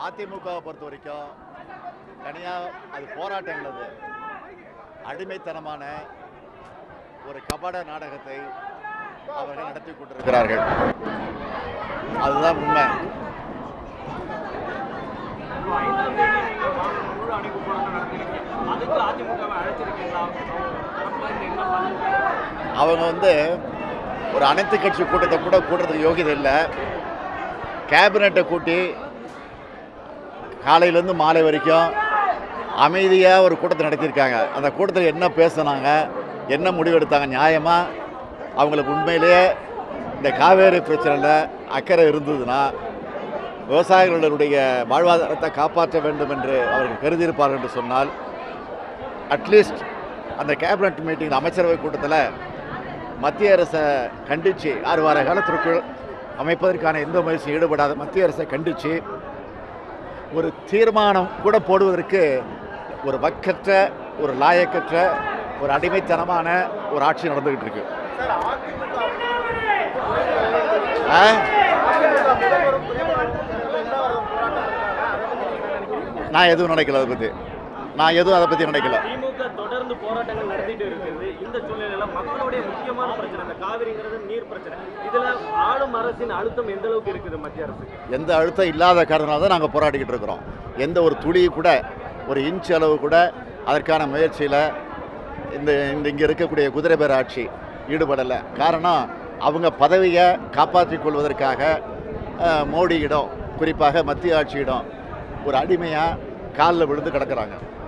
அதிமுகவை பொறுத்த வரைக்கும் தனியாக அது போராட்டங்கள் அது அடிமைத்தனமான ஒரு கபட நாடகத்தை அவர்கள் நடத்தி கொண்டிருக்கிறார்கள் அதுதான் உண்மை இப்போ ஐந்தாம் தேதி நீங்க மாநில முழு அடைப்பு போராட்டம் நடத்துறீங்க அதுக்கு அதிமுகவை அழைச்சிருக்கீங்களா தரப்புல இருந்து என்ன பதில் அவங்க வந்து ஒரு அனைத்து கட்சி கூட்டத்தை கூட கூட்டுறதுக்கு யோகியதை இல்லை கேபினெட்டை கூட்டி காலையிலேருந்து மாலை வரைக்கும் அமைதியாக ஒரு கூட்டத்தை நடத்தியிருக்காங்க அந்த கூட்டத்தில் என்ன பேசுனாங்க என்ன முடிவெடுத்தாங்க நியாயமாக அவங்களுக்கு உண்மையிலேயே இந்த காவேரி பிரச்சனையில் அக்கறை இருந்ததுன்னா விவசாயிகளுடைய வாழ்வாதாரத்தை காப்பாற்ற வேண்டும் என்று அவர்கள் கருதியிருப்பார்கள் என்று சொன்னால் அட்லீஸ்ட் அந்த கேபினட் மீட்டிங் அமைச்சரவை கூட்டத்தில் மத்திய அரசை கண்டித்து ஆறு வார காலத்திற்குள் அமைப்பதற்கான எந்த முயற்சியும் ஈடுபடாத மத்திய அரசை கண்டித்து ஒரு தீர்மானம் கூட போடுவதற்கு ஒரு வக்கற்ற ஒரு லாயக்கற்ற ஒரு அடிமைத்தனமான ஒரு ஆட்சி நடந்துகிட்டு இருக்கு ஆ? நான் எதுவும் நினைக்கல அதை பற்றி நான் எதுவும் அதை பற்றி நினைக்கல திமுக தொடர்ந்து போராட்டங்கள் நடத்திட்டு இருக்குது இந்த சூழ்நிலையில மக்களுடைய முக்கியமான பிரச்சனை இந்த காவிரிங்கிறது நீர் பிரச்சனை இதுல ஆளும் அரசின் அழுத்தம் எந்த அளவுக்கு இருக்குது மத்திய அரசுக்கு எந்த அழுத்தம் இல்லாத காரணத்தினால தான் நாங்கள் போராடிக்கிட்டு இருக்கிறோம் எந்த ஒரு துளி கூட ஒரு இன்ச் அளவு கூட அதற்கான முயற்சியில் இந்த இந்த இங்கே இருக்கக்கூடிய குதிரை பேர் ஆட்சி ஈடுபடலை காரணம் அவங்க பதவியை காப்பாற்றிக் கொள்வதற்காக அஹ், மோடியிடம் குறிப்பாக மத்திய ஆட்சியிடம் ஒரு அடிமையாக காலில் விழுந்து கிடக்குறாங்க